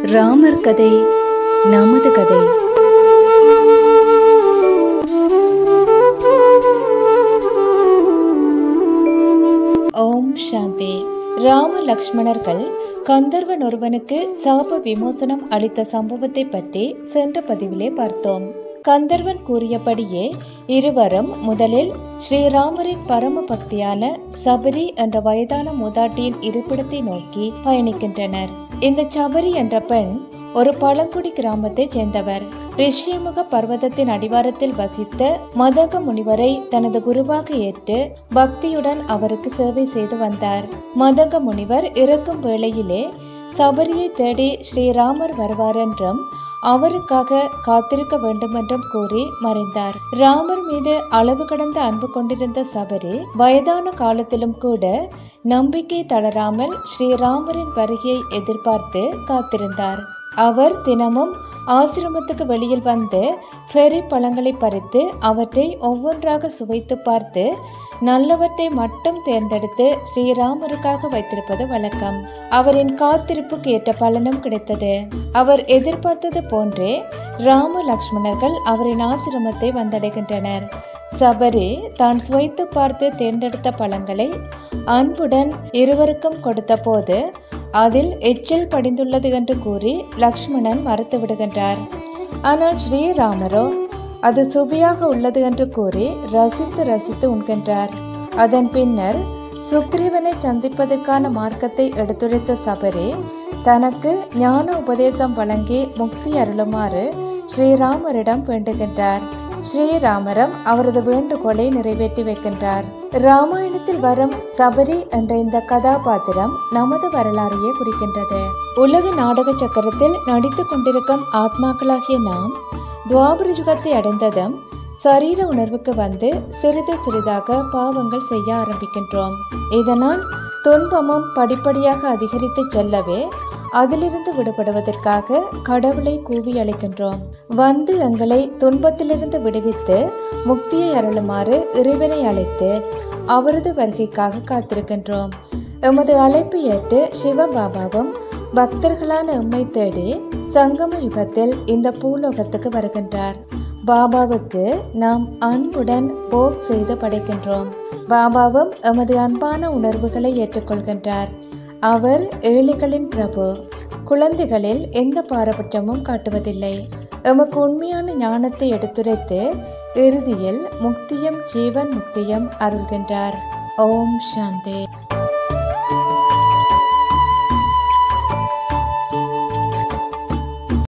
ராமர் கதை நமது கதை ஓம் சாந்தி ராம லக்ஷ்மணர்கள் கந்தர்வன் ஒருவனுக்கு சாப விமோசனம் அளித்த சம்பவத்தை பற்றி சென்ற பதிவிலே பார்த்தோம் கந்தர்வன் கூறியபடியே இருவரும் முதலில் ஸ்ரீராமரின் பரம பக்தியான சபரி என்ற வயதான மூதாட்டியின் இருப்பிடத்தை நோக்கி பயணிக்கின்றனர் இந்த சபரி என்ற பெண் ஒரு பழங்குடி கிராமத்தைச் சேர்ந்தவர் ரிஷிமுக பர்வதத்தின் அடிவாரத்தில் வசித்த மதக முனிவரை தனது குருவாக ஏற்று பக்தியுடன் அவருக்கு சேவை செய்து வந்தார் மதக முனிவர் இறக்கும் வேளையிலே சபரியை தேடி ஸ்ரீராமர் வருவார் என்றும் அவருக்காக காத்திருக்க வேண்டும் என்றும் கூறி மறைந்தார் ராமர் மீது அளவு கடந்த அன்பு கொண்டிருந்த சபரி வயதான காலத்திலும் கூட நம்பிக்கை தளராமல் ஸ்ரீராமரின் வருகையை எதிர்பார்த்து காத்திருந்தார் அவர் தினமும் ஆசிரமத்துக்கு வெளியில் வந்து ஃபெரி பழங்களை பறித்து அவற்றை ஒவ்வொன்றாக சுவைத்து பார்த்து நல்லவற்றை மட்டும் தேர்ந்தெடுத்து ஸ்ரீராமருக்காக வைத்திருப்பது வழக்கம் அவரின் காத்திருப்புக்கு ஏற்ற பலனும் கிடைத்தது அவர் எதிர்பார்த்தது போன்றே ராம லக்ஷ்மணர்கள் அவரின் ஆசிரமத்தை வந்தடைகின்றனர் சபரி தான் சுவைத்து பார்த்து தேர்ந்தெடுத்த பழங்களை அன்புடன் இருவருக்கும் கொடுத்த போது அதில் எச்சில் படிந்துள்ளது என்று கூறி லக்ஷ்மணன் மறுத்து விடுகின்றார் ஆனால் ஸ்ரீராமரோ அது சுவையாக உள்ளது என்று கூறி ரசித்து ரசித்து உண்கின்றார் அதன் பின்னர் சுக்ரீவனை சந்திப்பதற்கான மார்க்கத்தை எடுத்துரைத்த சபரி தனக்கு ஞான உபதேசம் வழங்கி முக்தி அருளுமாறு ஸ்ரீராமரிடம் வேண்டுகின்றார் ஸ்ரீராமரம் அவரது வேண்டுகோளை நிறைவேற்றி வைக்கின்றார் ராமாயணத்தில் வரும் சபரி என்ற இந்த கதாபாத்திரம் நமது வரலாறையே குறிக்கின்றது உலக நாடக சக்கரத்தில் நடித்துக் கொண்டிருக்கும் ஆத்மாக்களாகிய நாம் துவாபர யுகத்தை அடைந்ததும் சரீர உணர்வுக்கு வந்து சிறிது சிறிதாக பாவங்கள் செய்ய ஆரம்பிக்கின்றோம் இதனால் துன்பமும் படிப்படியாக அதிகரித்து செல்லவே அதிலிருந்து விடுபடுவதற்காக கடவுளை கூவி அழைக்கின்றோம் வந்து எங்களை துன்பத்திலிருந்து விடுவித்து முக்தியை அருளுமாறு இறைவனை அழைத்து அவரது வருகைக்காக காத்திருக்கின்றோம் எமது அழைப்பு ஏற்று சிவபாபாவும் பக்தர்களான எம்மை தேடி சங்கம யுகத்தில் இந்த பூலோகத்துக்கு வருகின்றார் பாபாவுக்கு நாம் அன்புடன் போக் செய்து படைக்கின்றோம் பாபாவும் எமது அன்பான உணர்வுகளை ஏற்றுக்கொள்கின்றார் அவர் ஏழைகளின் பிரபு குழந்தைகளில் எந்த பாரபட்சமும் காட்டுவதில்லை எமக்கு உண்மையான ஞானத்தை எடுத்துரைத்து இறுதியில் முக்தியும் ஜீவன் முக்தியும் அருள்கின்றார் ஓம் சாந்தே